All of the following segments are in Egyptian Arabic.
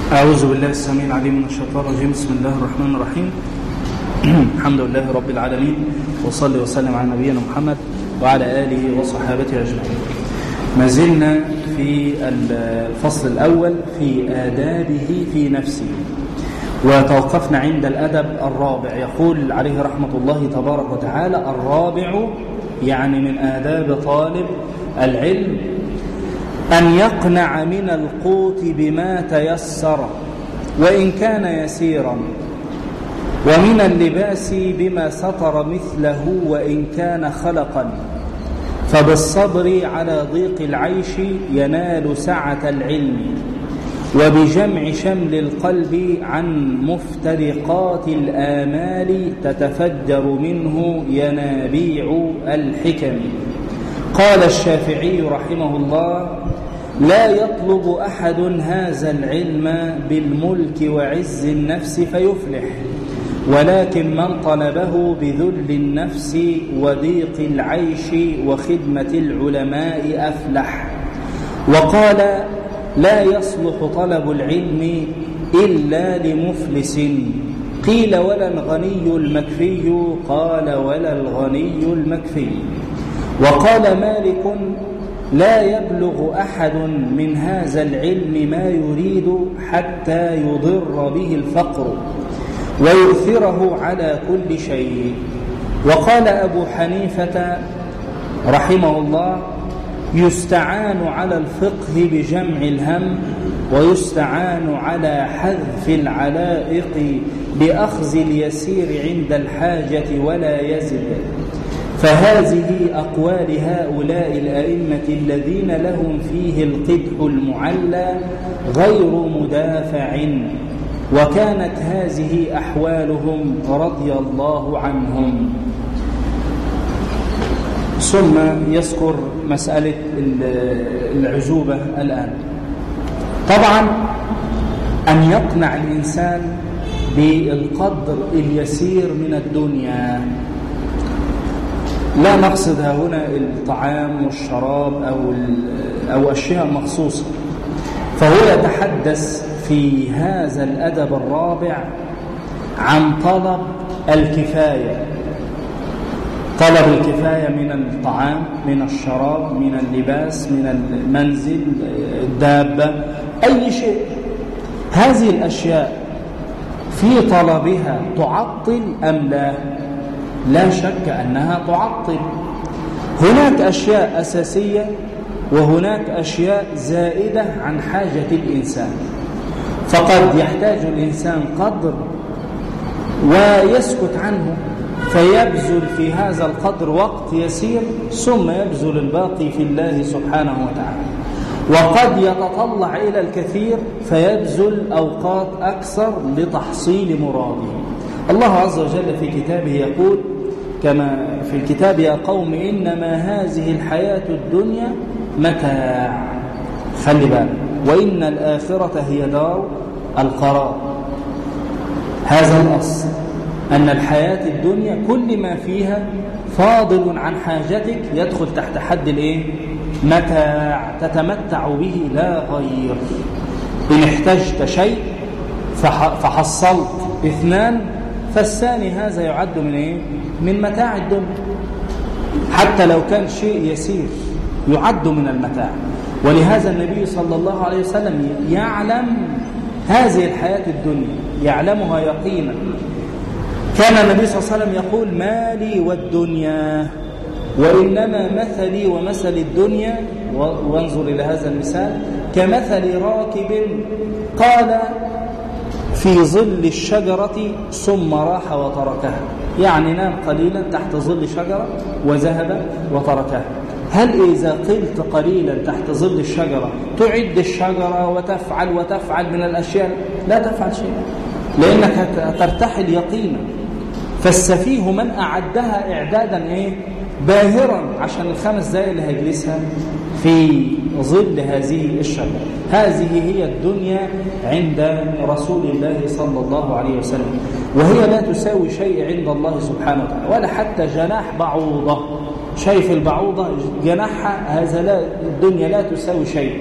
أعوذ بالله السميع العليم من الشيطان الرجيم بسم الله الرحمن الرحيم الحمد لله رب العالمين وصلي وسلم على نبينا محمد وعلى آله وصحابته أجمعين ما زلنا في الفصل الأول في آدابه في نفسه وتوقفنا عند الأدب الرابع يقول عليه رحمة الله تبارك وتعالى الرابع يعني من آداب طالب العلم أن يقنع من القوت بما تيسر وإن كان يسيرا ومن اللباس بما سطر مثله وإن كان خلقا فبالصبر على ضيق العيش ينال سعة العلم وبجمع شمل القلب عن مفترقات الآمال تتفجر منه ينابيع الحكم قال الشافعي رحمه الله لا يطلب أحد هذا العلم بالملك وعز النفس فيفلح ولكن من طلبه بذل النفس وضيق العيش وخدمة العلماء أفلح وقال لا يصلح طلب العلم إلا لمفلس قيل ولا الغني المكفي قال ولا الغني المكفي وقال مالك لا يبلغ أحد من هذا العلم ما يريد حتى يضر به الفقر ويؤثره على كل شيء وقال أبو حنيفة رحمه الله يستعان على الفقه بجمع الهم ويستعان على حذف العلائق بأخذ اليسير عند الحاجة ولا يزد فهذه أقوال هؤلاء الأئمة الذين لهم فيه القدح المعلى غير مدافع وكانت هذه أحوالهم رضي الله عنهم ثم يذكر مسألة العزوبة الآن طبعا أن يقنع الإنسان بالقدر اليسير من الدنيا لا نقصد هنا الطعام والشراب أو, أو أشياء مخصوصة فهو يتحدث في هذا الأدب الرابع عن طلب الكفاية طلب الكفاية من الطعام من الشراب من اللباس من المنزل الدابة أي شيء هذه الأشياء في طلبها تعطل أم لا لا شك أنها تعطل هناك أشياء أساسية وهناك أشياء زائدة عن حاجة الإنسان فقد يحتاج الإنسان قدر ويسكت عنه فيبذل في هذا القدر وقت يسير ثم يبذل الباقي في الله سبحانه وتعالى وقد يتطلع إلى الكثير فيبذل أوقات أكثر لتحصيل مراده الله عز وجل في كتابه يقول كما في الكتاب يا قوم إنما هذه الحياة الدنيا متاع خلي بالك وإن الآخرة هي دار القرار هذا الأصل أن الحياة الدنيا كل ما فيها فاضل عن حاجتك يدخل تحت حد الايه متاع تتمتع به لا غير إن احتجت شيء فحصلت اثنان فالثاني هذا يعد من ايه من متاع الدنيا حتى لو كان شيء يسير يعد من المتاع ولهذا النبي صلى الله عليه وسلم يعلم هذه الحياة الدنيا يعلمها يقينا كان النبي صلى الله عليه وسلم يقول مالي والدنيا وإنما مثلي ومثل الدنيا وانظر إلى هذا المثال كمثل راكب قال في ظل الشجرة ثم راح وتركها يعني نام قليلا تحت ظل شجرة وذهب وتركها هل إذا قلت قليلا تحت ظل الشجرة تعد الشجرة وتفعل وتفعل من الأشياء لا تفعل شيء لأنك ترتحل يقينا فالسفيه من أعدها إعدادا إيه؟ باهرا عشان الخمس دقائق اللي هيجلسها في ظل هذه الشجرة هذه هي الدنيا عند رسول الله صلى الله عليه وسلم وهي لا تساوي شيء عند الله سبحانه وتعالى ولا حتى جناح بعوضة شايف البعوضة جناحها هذا لا الدنيا لا تساوي شيء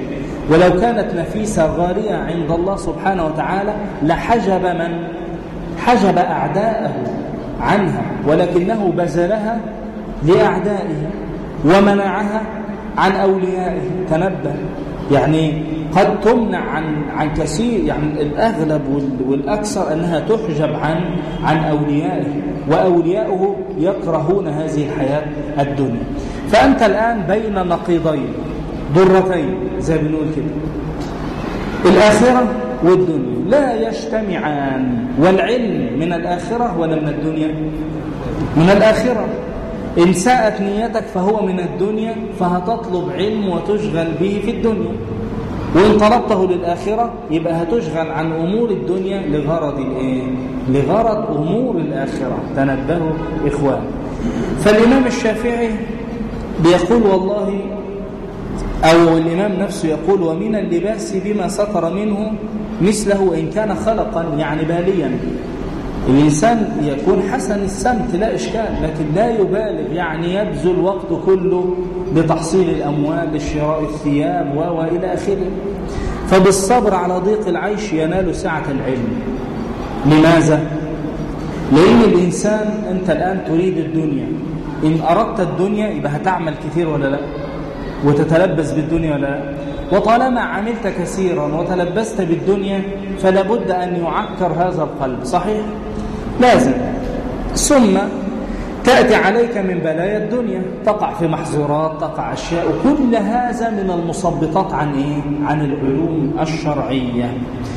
ولو كانت نفيسة غالية عند الله سبحانه وتعالى لحجب من حجب أعداءه عنها ولكنه بذلها لأعدائه ومنعها عن أوليائه تنبه يعني قد تمنع عن عن كثير يعني الأغلب والأكثر أنها تحجب عن عن أوليائه وأولياؤه يكرهون هذه الحياة الدنيا فأنت الآن بين نقيضين ضرتين زي بنقول كده الآخرة والدنيا لا يجتمعان والعلم من الآخرة ولا من الدنيا من الآخرة إن ساءت نيتك فهو من الدنيا فهتطلب علم وتشغل به في الدنيا وإن طلبته للآخرة يبقى هتشغل عن أمور الدنيا لغرض الإيه؟ لغرض أمور الآخرة تنبهوا إخوان فالإمام الشافعي بيقول والله أو الإمام نفسه يقول ومن اللباس بما سطر منه مثله إن كان خلقا يعني باليا الإنسان يكون حسن السمت لا إشكال لكن لا يبالغ يعني يبذل وقته كله لتحصيل الأموال لشراء الثياب وإلى آخره فبالصبر على ضيق العيش ينال سعة العلم لماذا؟ لأن الإنسان أنت الآن تريد الدنيا إن أردت الدنيا يبقى هتعمل كثير ولا لا وتتلبس بالدنيا ولا لا وطالما عملت كثيرا وتلبست بالدنيا فلا بد أن يعكر هذا القلب صحيح؟ لازم ثم تأتي عليك من بلايا الدنيا تقع في محظورات تقع أشياء وكل هذا من المصبطات عن إيه؟ عن العلوم الشرعية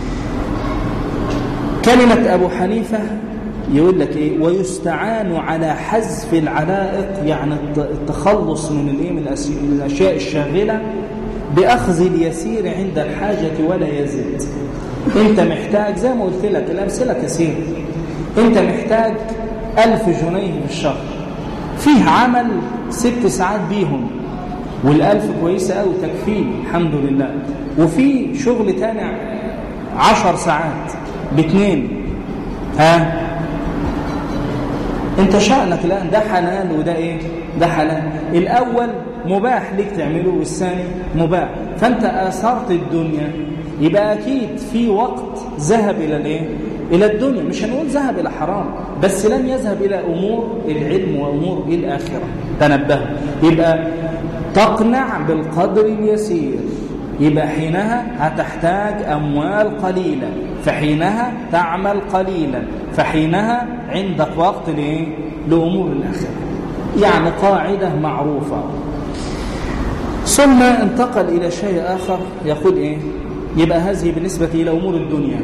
كلمة أبو حنيفة يقول لك إيه ويستعان على حذف العلائق يعني التخلص من الإيه من الأشياء الشاغلة بأخذ اليسير عند الحاجة ولا يزيد أنت محتاج زي ما قلت لك الأمثلة كثيرة أنت محتاج ألف جنيه في الشهر فيه عمل ست ساعات بيهم والألف كويسة أوي تكفيني الحمد لله وفي شغل تاني عشر ساعات باتنين ها انت شأنك الآن ده حلال وده ايه ده حلال الأول مباح ليك تعمله والثاني مباح فانت آثرت الدنيا يبقى أكيد في وقت ذهب إلى الايه إلى الدنيا مش هنقول ذهب إلى حرام بس لم يذهب إلى أمور العلم وأمور الآخرة تنبه يبقى تقنع بالقدر اليسير يبقى حينها هتحتاج أموال قليلة فحينها تعمل قليلا فحينها عندك وقت لإيه؟ لأمور الآخرة يعني قاعدة معروفة ثم انتقل إلى شيء آخر يقول إيه يبقى هذه بالنسبة إلى أمور الدنيا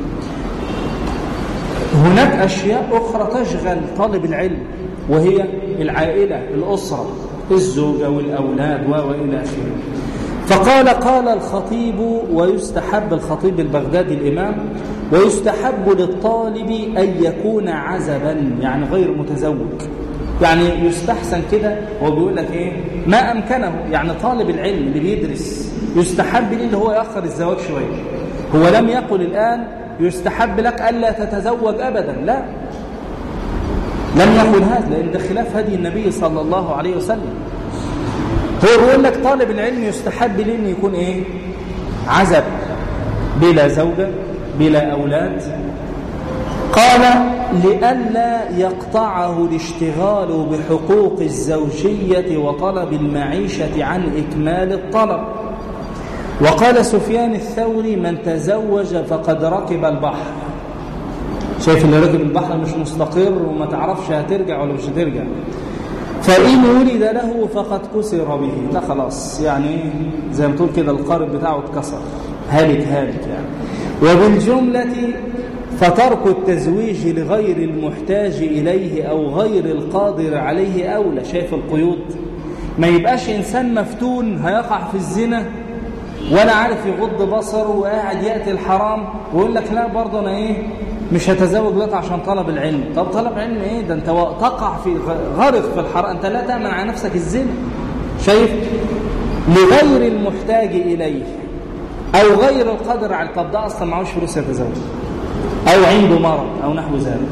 هناك أشياء أخرى تشغل طالب العلم وهي العائلة الأسرة الزوجة والأولاد وإلى آخره فقال قال الخطيب ويستحب الخطيب البغدادي الإمام ويستحب للطالب أن يكون عزبا يعني غير متزوج يعني يستحسن كده هو بيقول لك ايه ما امكنه يعني طالب العلم اللي بيدرس يستحب ليه اللي هو ياخر الزواج شويه هو لم يقل الان يستحب لك الا تتزوج ابدا لا لم يقل هذا لان ده خلاف هدي النبي صلى الله عليه وسلم هو بيقول لك طالب العلم يستحب ليه انه يكون ايه عزب بلا زوجه بلا اولاد قال لئلا يقطعه الاشتغال بحقوق الزوجية وطلب المعيشة عن إكمال الطلب وقال سفيان الثوري من تزوج فقد ركب البحر شايف اللي ركب البحر مش مستقر وما تعرفش هترجع ولا مش هترجع فإن ولد له فقد كسر به لا خلاص يعني زي ما تقول كده القارب بتاعه اتكسر هالك هالك يعني وبالجملة فترك التزويج لغير المحتاج إليه أو غير القادر عليه أولى شايف القيود ما يبقاش إنسان مفتون هيقع في الزنا ولا عارف يغض بصره وقاعد يأتي الحرام ويقول لك لا برضه أنا إيه مش هتزوج دلوقتي عشان طلب العلم طب طلب علم إيه ده أنت تقع في غرق في الحرام أنت لا تأمن على نفسك الزنا شايف لغير المحتاج إليه أو غير القادر على طب ده أصلا معهوش فلوس يتزوج أو عنده مرض أو نحو ذلك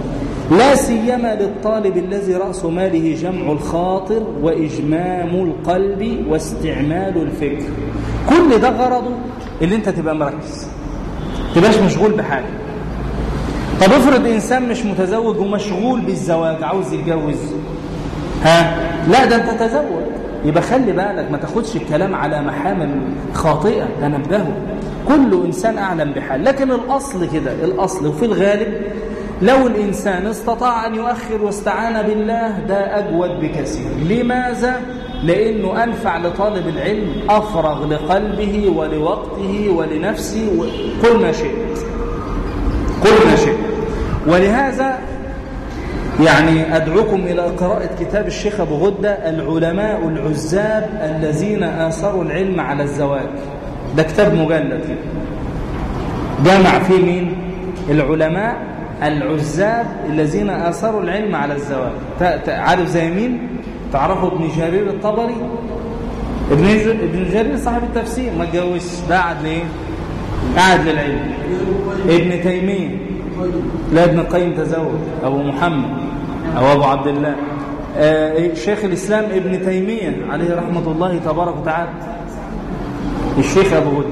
لا سيما للطالب الذي رأس ماله جمع الخاطر وإجمام القلب واستعمال الفكر كل ده غرضه اللي انت تبقى مركز تبقاش مشغول بحاجة طب افرض إنسان مش متزوج ومشغول بالزواج عاوز يتجوز ها لا ده انت تزوج يبقى خلي بالك ما تاخدش الكلام على محامل خاطئة تنبهه كل إنسان أعلم بحال لكن الأصل كده الأصل وفي الغالب لو الإنسان استطاع أن يؤخر واستعان بالله ده أجود بكثير لماذا؟ لأنه أنفع لطالب العلم أفرغ لقلبه ولوقته ولنفسه كل ما شئت كل ما شئت ولهذا يعني أدعوكم إلى قراءة كتاب الشيخ أبو غدة العلماء العزاب الذين آثروا العلم على الزواج ده كتاب مجلد جمع فيه مين العلماء العزاب الذين آثروا العلم على الزواج عارف زي مين تعرفوا ابن جرير الطبري ابن ابن جرير صاحب التفسير ما اتجوزش ده قعد ليه قعد للعلم ابن تيميه لا ابن القيم تزوج ابو محمد او ابو عبد الله آه شيخ الاسلام ابن تيميه عليه رحمه الله تبارك وتعالى الشيخ ابو غده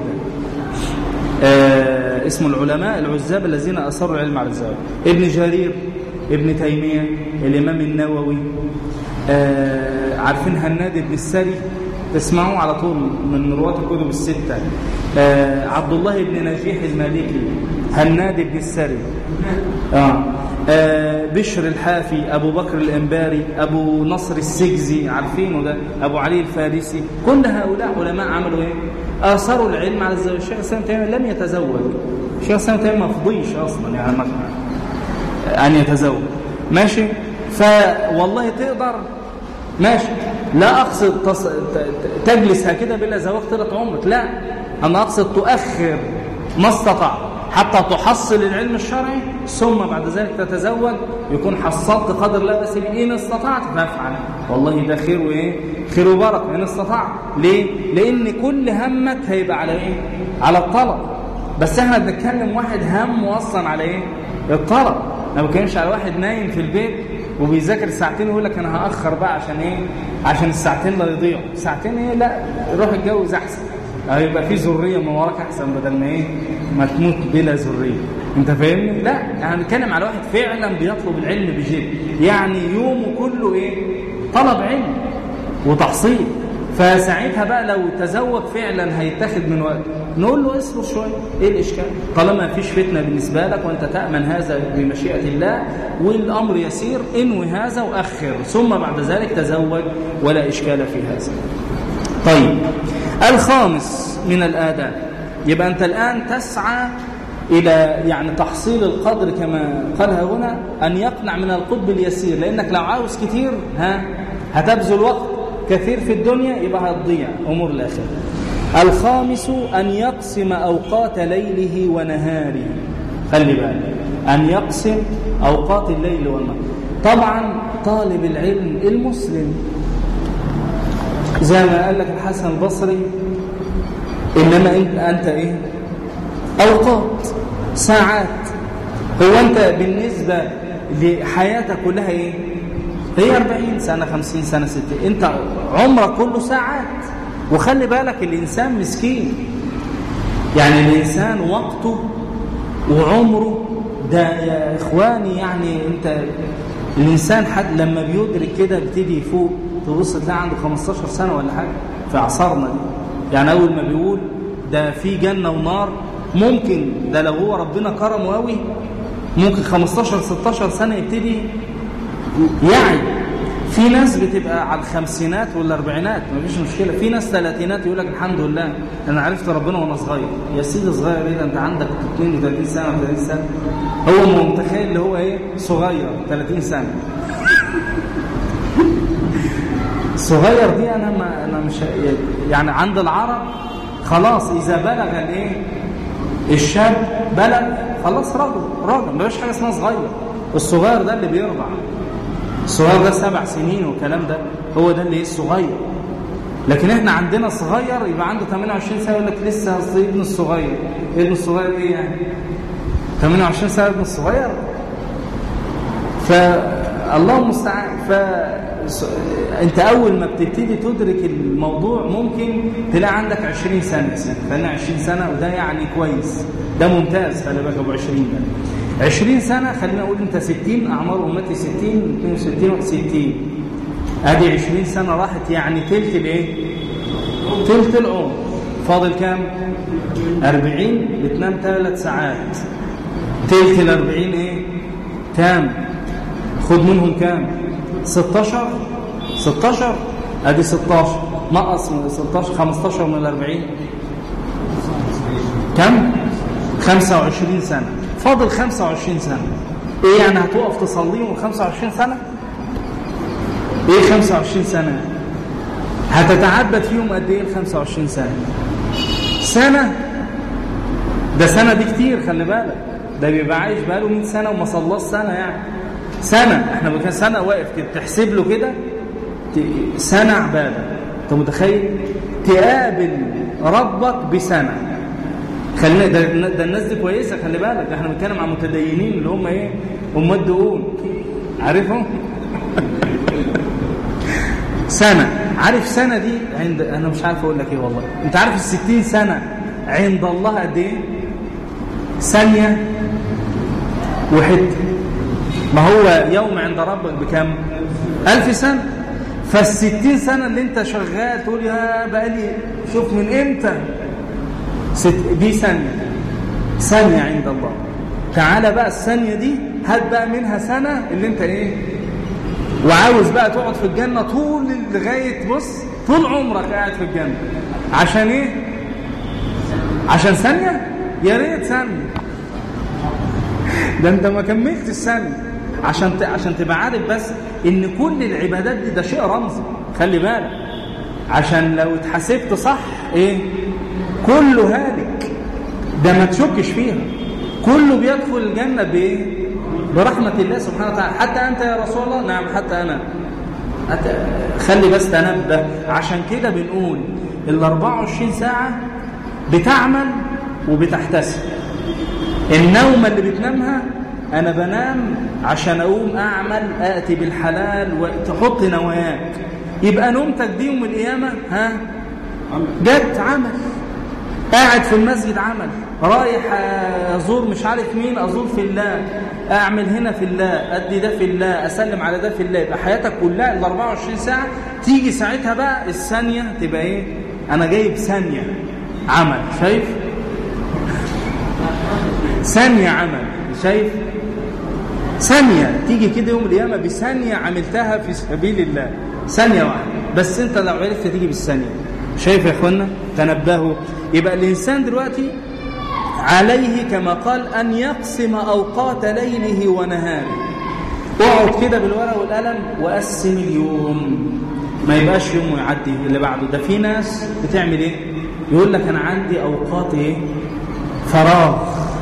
آه اسم العلماء العزاب الذين اصروا العلم على الزواج ابن جرير ابن تيميه الامام النووي آه عارفين هناد بن السري تسمعوا على طول من رواة الكتب الستة آه عبد الله بن نجيح المالكي هناد بن السري آه. آه بشر الحافي أبو بكر الإنباري أبو نصر السجزي عارفينه ده أبو علي الفارسي كل هؤلاء علماء عملوا إيه آثروا العلم على الزواج الشيخ الإسلام تيمية لم يتزوج الشيخ الإسلام تيمية ما فضيش أصلا يعني أن يتزوج ماشي فوالله تقدر ماشي لا أقصد تص... تجلس هكذا بلا زواج طيلة عمرك لا أنا أقصد تؤخر ما استطعت حتى تحصل العلم الشرعي ثم بعد ذلك تتزوج يكون حصلت قدر لا بس إن استطعت فافعل والله ده خير وإيه خير وبركة إن استطعت ليه لأن كل همك هيبقى على إيه على الطلب بس احنا بنتكلم واحد هم اصلا على ايه الطلب ما بنتكلمش على واحد نايم في البيت وبيذاكر ساعتين ويقول لك انا هاخر بقى عشان ايه عشان الساعتين لا يضيعوا ساعتين ايه لا روح اتجوز احسن هيبقى في ذريه من وراك احسن بدل ما ايه ما تموت بلا ذريه انت فاهمني لا انا بنتكلم على واحد فعلا بيطلب العلم بجد يعني يومه كله ايه طلب علم وتحصيل فساعتها بقى لو تزوج فعلا هيتاخد من وقت نقول له اصبر شويه ايه الاشكال طالما ما فيش فتنه بالنسبه لك وانت تامن هذا بمشيئه الله والامر يسير انوي هذا واخر ثم بعد ذلك تزوج ولا اشكال في هذا طيب الخامس من الاداب يبقى انت الان تسعى الى يعني تحصيل القدر كما قالها هنا ان يقنع من القطب اليسير لانك لو عاوز كتير ها هتبذل وقت كثير في الدنيا يبقى هتضيع امور الاخره الخامس أن يقسم أوقات ليله ونهاره خلي بالك أن يقسم أوقات الليل والنهار طبعا طالب العلم المسلم زي ما قال لك الحسن البصري إنما أنت إيه أوقات ساعات هو أنت بالنسبة لحياتك كلها إيه هي 40 سنة 50 سنة 60 أنت عمرك كله ساعات وخلي بالك الإنسان مسكين يعني الإنسان وقته وعمره ده يا إخواني يعني أنت الإنسان حد لما بيدرك كده بتدي يفوق تبص تلاقي عنده 15 سنة ولا حاجة في عصرنا دي يعني أول ما بيقول ده في جنة ونار ممكن ده لو هو ربنا كرمه قوي ممكن 15 16 سنة يبتدي يعي في ناس بتبقى على الخمسينات والاربعينات مفيش مشكله في ناس ثلاثينات يقول لك الحمد لله انا عرفت ربنا وانا صغير يا سيدي صغير ايه ده انت عندك 32 سنه 30 سنه هو متخيل اللي هو ايه صغير 30 سنه صغير دي انا ما انا مش يعني عند العرب خلاص اذا بلغ الايه الشاب بلغ خلاص راجل راجل ما فيش حاجه اسمها صغير الصغير ده اللي بيرضع الصغير ده سبع سنين والكلام ده هو ده اللي ايه الصغير لكن احنا عندنا صغير يبقى عنده 28 سنه يقول لك لسه اصل ابن الصغير ابن الصغير ايه يعني 28 سنه ابن الصغير فالله المستعان ف انت اول ما بتبتدي تدرك الموضوع ممكن تلاقي عندك 20 سنه خلينا 20 سنه وده يعني كويس ده ممتاز خلي بالك ابو 20 ده 20 سنه خلينا نقول انت 60 اعمار امتي 60 62 60 ادي 20 سنه راحت يعني تلت الايه تلت العمر فاضل كام 40 بتنام ثلاث ساعات تلت ال 40 ايه كام خد منهم كام 16 16 ادي 16 نقص من 16 15 من ال 40 كم 25 سنه فاضل 25 سنه ايه يعني هتقف تصليهم 25 سنه ايه 25 سنه هتتعبد فيهم قد ايه ال 25 سنه سنه ده سنه دي كتير خلي بالك ده بيبقى عايش بقاله 100 سنه وما صلاش سنه يعني سنة احنا بكان سنة واقف كده تحسب له كده سنة عبادة انت متخيل تقابل ربك بسنة خلينا ده, ده الناس دي كويسة خلي بالك احنا بنتكلم عن متدينين اللي هم ايه هم الدقون عارفهم سنة عارف سنة دي عند انا مش عارف اقول لك ايه والله انت عارف الستين سنة عند الله قد ايه ثانية وحته ما هو يوم عند ربك بكم ألف سنة فالستين سنة اللي انت شغال تقول يا بقالي شوف من امتى ست دي ثانية ثانية عند الله تعالى بقى الثانية دي هات بقى منها سنة اللي انت ايه وعاوز بقى تقعد في الجنة طول لغاية بص طول عمرك قاعد في الجنة عشان ايه عشان ثانية يا ريت ثانية ده انت ما كملتش الثانية عشان ت... عشان تبقى عارف بس ان كل العبادات دي ده شيء رمزي خلي بالك عشان لو اتحسبت صح ايه كله هالك ده ما تشكش فيها كله بيدخل الجنة بايه برحمة الله سبحانه وتعالى حتى أنت يا رسول الله نعم حتى أنا حتى خلي بس تنبه عشان كده بنقول ال 24 ساعة بتعمل وبتحتسب النومة اللي بتنامها أنا بنام عشان أقوم أعمل آتي بالحلال وتحط نواياك يبقى نومتك دي يوم القيامة ها جت عمل قاعد في المسجد عمل رايح أزور مش عارف مين أزور في الله أعمل هنا في الله أدي ده في الله أسلم على ده في الله يبقى حياتك كلها ال 24 ساعة تيجي ساعتها بقى الثانية تبقى إيه أنا جايب ثانية عمل شايف ثانية عمل شايف ثانية تيجي كده يوم القيامة بثانية عملتها في سبيل الله ثانية واحدة بس انت لو عرفت تيجي بالثانية شايف يا اخوانا تنبهوا يبقى الإنسان دلوقتي عليه كما قال أن يقسم أوقات ليله ونهاره اقعد كده بالورقة والقلم وقسم اليوم ما يبقاش يوم ويعدي اللي بعده ده في ناس بتعمل ايه يقول لك انا عندي اوقات ايه فراغ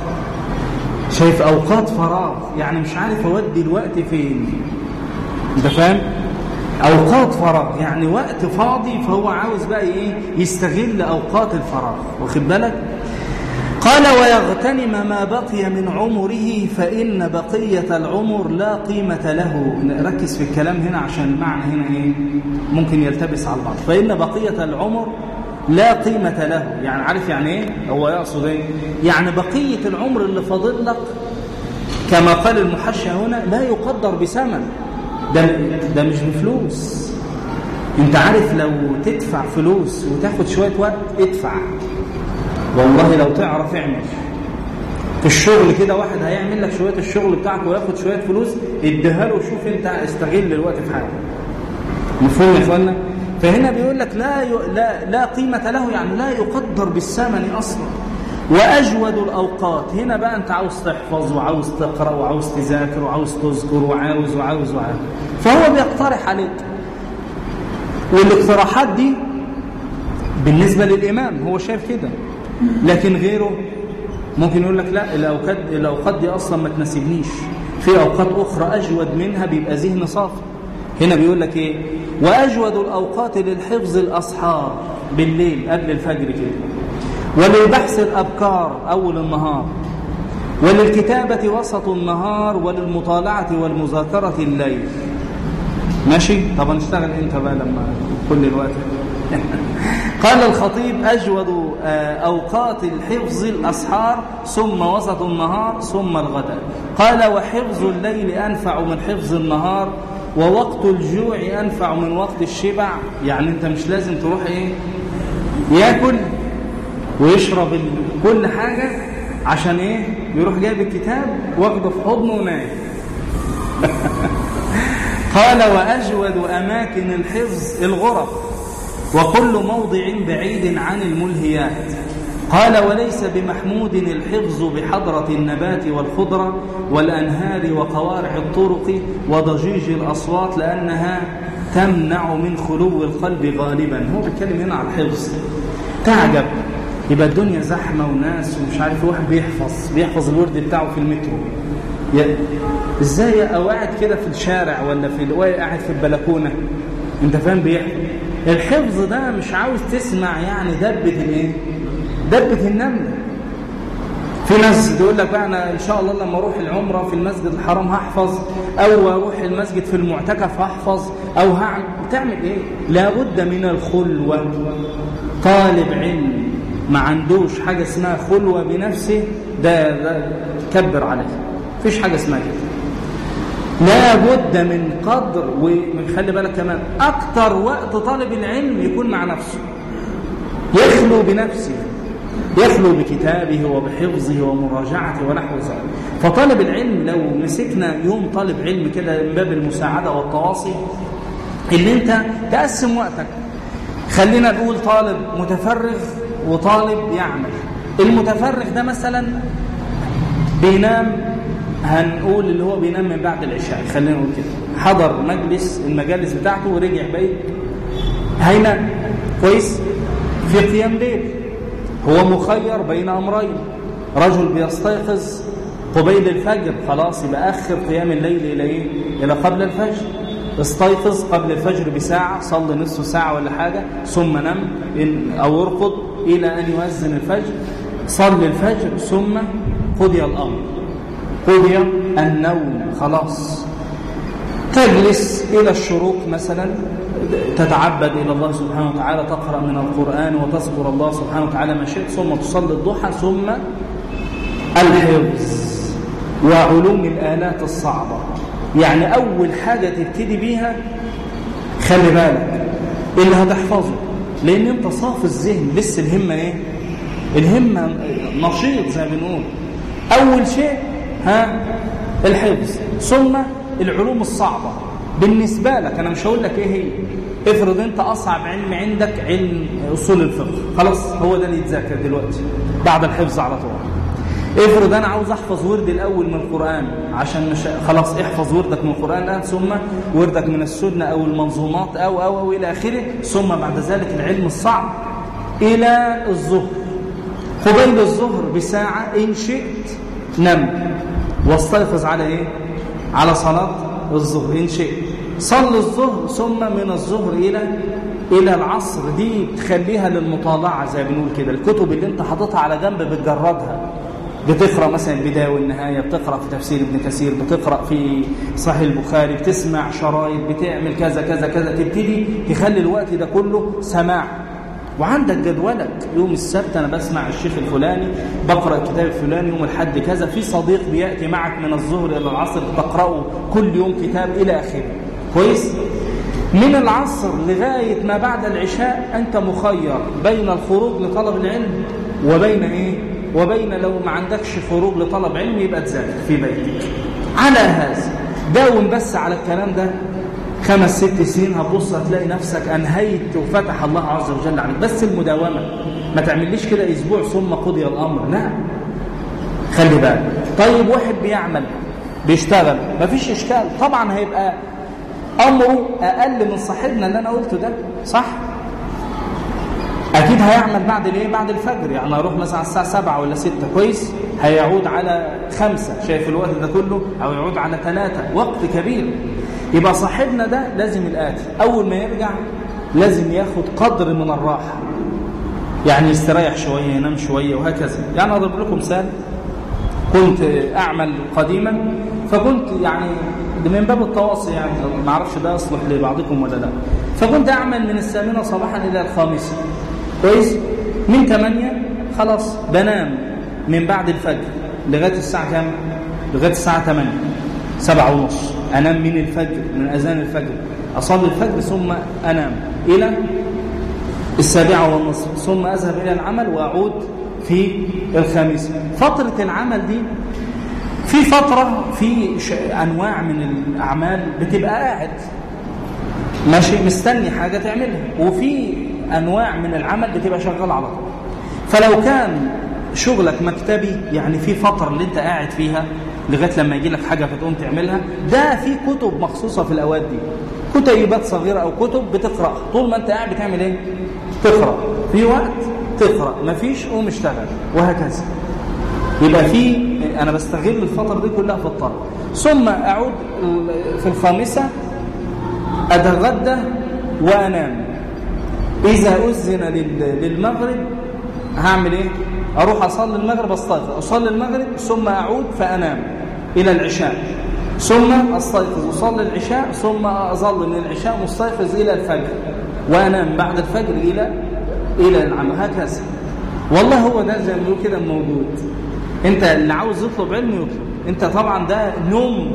شايف اوقات فراغ يعني مش عارف اودي الوقت فين انت فاهم اوقات فراغ يعني وقت فاضي فهو عاوز بقى ايه يستغل اوقات الفراغ واخد بالك قال ويغتنم ما بقي من عمره فإن بقية العمر لا قيمة له ركز في الكلام هنا عشان المعنى هنا إيه ممكن يلتبس على البعض فإن بقية العمر لا قيمة له يعني عارف يعني إيه هو يقصد إيه يعني بقية العمر اللي فاضل لك كما قال المحشى هنا لا يقدر بثمن ده, ده مش بفلوس انت عارف لو تدفع فلوس وتاخد شوية وقت ادفع والله لو تعرف اعمل في الشغل كده واحد هيعمل لك شويه الشغل بتاعك وياخد شويه فلوس اديها له وشوف انت استغل الوقت في حاجه مفهوم يا اخوانا فهنا بيقول لك لا ي... لا لا قيمه له يعني لا يقدر بالثمن اصلا واجود الاوقات هنا بقى انت عاوز تحفظ وعاوز تقرا وعاوز تذاكر وعاوز تذكر وعاوز وعاوز وعاوز فهو بيقترح عليك والاقتراحات دي بالنسبه للامام هو شايف كده لكن غيره ممكن يقول لك لا الأوقات, الأوقات دي أصلا ما تناسبنيش في أوقات أخرى أجود منها بيبقى ذهن صافي هنا بيقول لك إيه وأجود الأوقات للحفظ الأسحار بالليل قبل الفجر كده وللبحث الأبكار أول النهار وللكتابة وسط النهار وللمطالعة والمذاكرة الليل ماشي طب نشتغل انت بقى لما كل الوقت قال الخطيب أجود آه، أوقات الحفظ الأسحار ثم وسط النهار ثم الغداء قال وحفظ الليل أنفع من حفظ النهار ووقت الجوع أنفع من وقت الشبع يعني أنت مش لازم تروح إيه ياكل ويشرب كل حاجة عشان إيه يروح جايب الكتاب واخده في حضنه ونايم قال وأجود أماكن الحفظ الغرف وكل موضع بعيد عن الملهيات قال وليس بمحمود الحفظ بحضرة النبات والخضرة والأنهار وقوارع الطرق وضجيج الأصوات لأنها تمنع من خلو القلب غالبا هو بيتكلم هنا على الحفظ تعجب يبقى الدنيا زحمة وناس ومش عارف واحد بيحفظ بيحفظ الورد بتاعه في المترو ازاي او قاعد كده في الشارع ولا في قاعد في البلكونه انت فاهم بيحفظ الحفظ ده مش عاوز تسمع يعني دبه الايه دبه النمله في ناس تقول لك بقى انا ان شاء الله لما اروح العمره في المسجد الحرام هحفظ او اروح المسجد في المعتكف هحفظ او هعمل بتعمل ايه لابد من الخلوه طالب علم ما عندوش حاجه اسمها خلوه بنفسه ده, ده كبر عليه فيش حاجة اسمها كده لا بد من قدر وخلي بالك كمان أكتر وقت طالب العلم يكون مع نفسه يخلو بنفسه يخلو بكتابه وبحفظه ومراجعته ونحو ذلك فطالب العلم لو مسكنا يوم طالب علم كده من باب المساعدة والتواصي اللي انت تقسم وقتك خلينا نقول طالب متفرغ وطالب يعمل المتفرغ ده مثلا بينام هنقول اللي هو بينام من بعد العشاء خلينا نقول كده حضر مجلس المجالس بتاعته ورجع بيت هينام كويس في قيام ليل هو مخير بين امرين رجل بيستيقظ قبيل الفجر خلاص يبقى اخر قيام الليل الى ايه الى قبل الفجر استيقظ قبل الفجر بساعة صلي نصف ساعة ولا حاجة ثم نم أو ارقد إلى أن يؤذن الفجر صلي الفجر ثم قضي الأمر قضي النوم خلاص تجلس إلى الشروق مثلا تتعبد إلى الله سبحانه وتعالى تقرأ من القرآن وتذكر الله سبحانه وتعالى ما شئت ثم تصلي الضحى ثم الحفظ وعلوم الآلات الصعبة يعني أول حاجة تبتدي بيها خلي بالك اللي هتحفظه لأن أنت صاف الذهن لسه الهمة إيه؟ الهمة نشيط زي ما بنقول أول شيء ها الحفظ ثم العلوم الصعبة بالنسبة لك أنا مش هقول لك إيه هي افرض أنت أصعب علم عندك علم أصول الفقه خلاص هو ده اللي يتذاكر دلوقتي بعد الحفظ على طول افرض انا عاوز احفظ ورد الاول من القران عشان مش خلاص احفظ وردك من القران الان ثم وردك من السنه او المنظومات او او او الى اخره ثم بعد ذلك العلم الصعب الى الظهر قبيل الظهر بساعه ان شئت نم واستيقظ على ايه على صلاة الظهر إن شئت صل الظهر ثم من الظهر إلى إلى العصر دي تخليها للمطالعة زي بنقول كده الكتب اللي انت حاططها على جنب بتجردها بتقرأ مثلا البداية والنهاية بتقرأ في تفسير ابن كثير بتقرأ في صحيح البخاري بتسمع شرايط بتعمل كذا كذا كذا تبتدي تخلي الوقت ده كله سماع وعندك جدولك يوم السبت أنا بسمع الشيخ الفلاني بقرأ الكتاب الفلاني يوم الحد كذا في صديق بيأتي معك من الظهر إلى العصر تقرأه كل يوم كتاب إلى آخره كويس؟ من العصر لغاية ما بعد العشاء أنت مخير بين الخروج لطلب العلم وبين إيه؟ وبين لو ما عندكش خروج لطلب علم يبقى تذاكر في بيتك على هذا داوم بس على الكلام ده خمس ست سنين هتبص هتلاقي نفسك انهيت وفتح الله عز وجل عليك بس المداومه ما تعمليش كده اسبوع ثم قضي الامر لا خلي بالك طيب واحد بيعمل بيشتغل مفيش اشكال طبعا هيبقى امره اقل من صاحبنا اللي انا قلته ده صح اكيد هيعمل بعد الايه بعد الفجر يعني هيروح مثلا على الساعه 7 ولا 6 كويس هيعود على خمسة شايف الوقت ده كله او يعود على ثلاثة وقت كبير يبقى صاحبنا ده لازم الآتي أول ما يرجع لازم ياخد قدر من الراحة يعني يستريح شوية ينام شوية وهكذا يعني أضرب لكم مثال كنت أعمل قديما فكنت يعني من باب التواصي يعني ما اعرفش ده يصلح لبعضكم ولا لا فكنت أعمل من الثامنة صباحا إلى الخامسة كويس من 8 خلاص بنام من بعد الفجر لغاية الساعة كام لغاية الساعة 8 سبعة ونص أنام من الفجر من أذان الفجر أصلي الفجر ثم أنام إلى السابعة والنصف ثم أذهب إلى العمل وأعود في الخامسة فترة العمل دي في فترة في أنواع من الأعمال بتبقى قاعد ماشي مستني حاجة تعملها وفي أنواع من العمل بتبقى شغال على طول فلو كان شغلك مكتبي يعني في فترة اللي انت قاعد فيها لغاية لما يجي لك حاجة فتقوم تعملها ده في كتب مخصوصة في الأوقات دي كتيبات صغيرة أو كتب بتقرأ طول ما انت قاعد بتعمل ايه تقرأ في وقت تقرأ مفيش قوم اشتغل وهكذا يبقى في أنا بستغل الفترة دي كلها في الطلب ثم أعود في الخامسة أتغدى وأنام إذا أذن للمغرب هعمل إيه؟ أروح أصلي المغرب أستيقظ أصلي المغرب ثم أعود فأنام إلى العشاء ثم أستيقظ أصلي العشاء ثم أظل من العشاء مستيقظ إلى الفجر وأنام بعد الفجر إلى إلى العمل هكذا والله هو ده زي ما بيقولوا كده موجود أنت اللي عاوز يطلب علم يطلب أنت طبعا ده نوم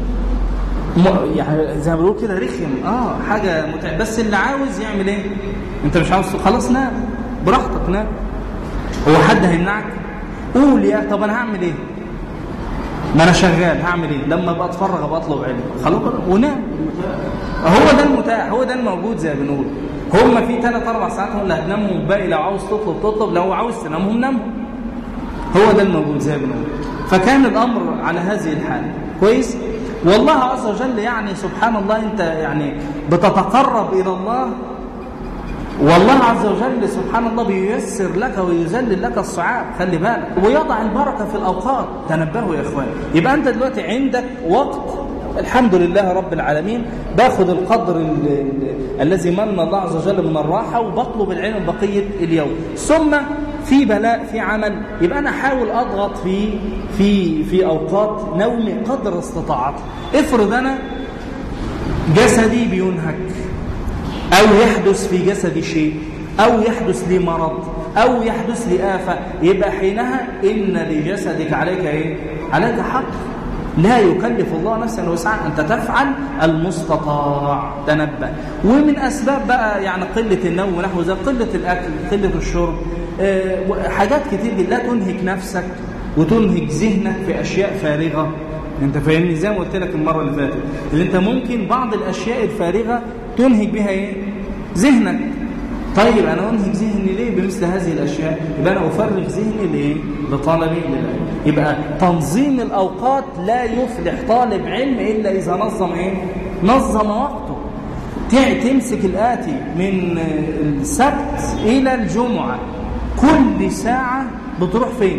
يعني زي ما بيقولوا كده رخم اه حاجه متعب بس اللي عاوز يعمل ايه انت مش عاوز خلاص نام براحتك نام هو حد هيمنعك قول يا طب انا هعمل ايه ما انا شغال هعمل ايه لما ابقى اتفرغ ابقى اطلب علم خلاص ونام هو ده المتاح هو ده الموجود زي ما بنقول هم في ثلاث اربع ساعات هم اللي هتنامهم الباقي لو عاوز تطلب تطلب لو عاوز تنامهم نامهم هو ده الموجود زي ما بنقول فكان الامر على هذه الحال كويس والله عز وجل يعني سبحان الله انت يعني بتتقرب الى الله والله عز وجل سبحان الله بييسر لك ويذلل لك الصعاب خلي بالك ويضع البركة في الأوقات تنبهوا يا إخوان يبقى أنت دلوقتي عندك وقت الحمد لله رب العالمين باخد القدر ال ال الذي من الله عز وجل من الراحة وبطلب العلم بقية اليوم ثم في بلاء في عمل يبقى أنا أحاول أضغط في في في أوقات نومي قدر استطاعتي افرض أنا جسدي بينهك أو يحدث في جسدي شيء أو يحدث لي مرض أو يحدث لي آفة يبقى حينها إن لجسدك عليك إيه؟ عليك حق لا يكلف الله نفسا وسعها أنت تفعل المستطاع تنبه ومن أسباب بقى يعني قلة النوم ونحو ذلك قلة الأكل قلة الشرب أه حاجات كتير لا تنهك نفسك وتنهك ذهنك في أشياء فارغة انت فاهمني زي ما قلت لك المره اللي فاتت اللي انت ممكن بعض الاشياء الفارغه تنهك بها ايه ذهنك طيب انا انهك ذهني ليه بمثل هذه الاشياء يبقى انا افرغ ذهني ليه لطلبي للعلم يبقى تنظيم الاوقات لا يفلح طالب علم الا اذا نظم ايه نظم وقته تمسك الاتي من السبت الى الجمعه كل ساعه بتروح فين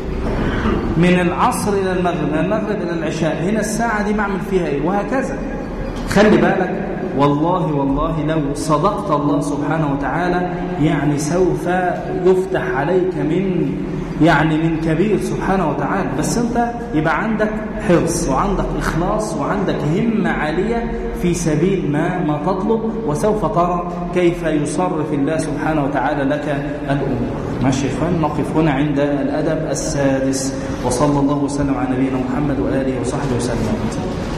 من العصر إلى المغرب من المغرب إلى العشاء هنا الساعة دي بعمل فيها إيه وهكذا خلي بالك والله والله لو صدقت الله سبحانه وتعالى يعني سوف يفتح عليك من يعني من كبير سبحانه وتعالى بس انت يبقى عندك حرص وعندك إخلاص وعندك همة عالية في سبيل ما ما تطلب وسوف ترى كيف يصرف الله سبحانه وتعالى لك الأمور ماشي إخوان نقف هنا عند الأدب السادس وصلى الله وسلم على نبينا محمد وآله وصحبه وسلم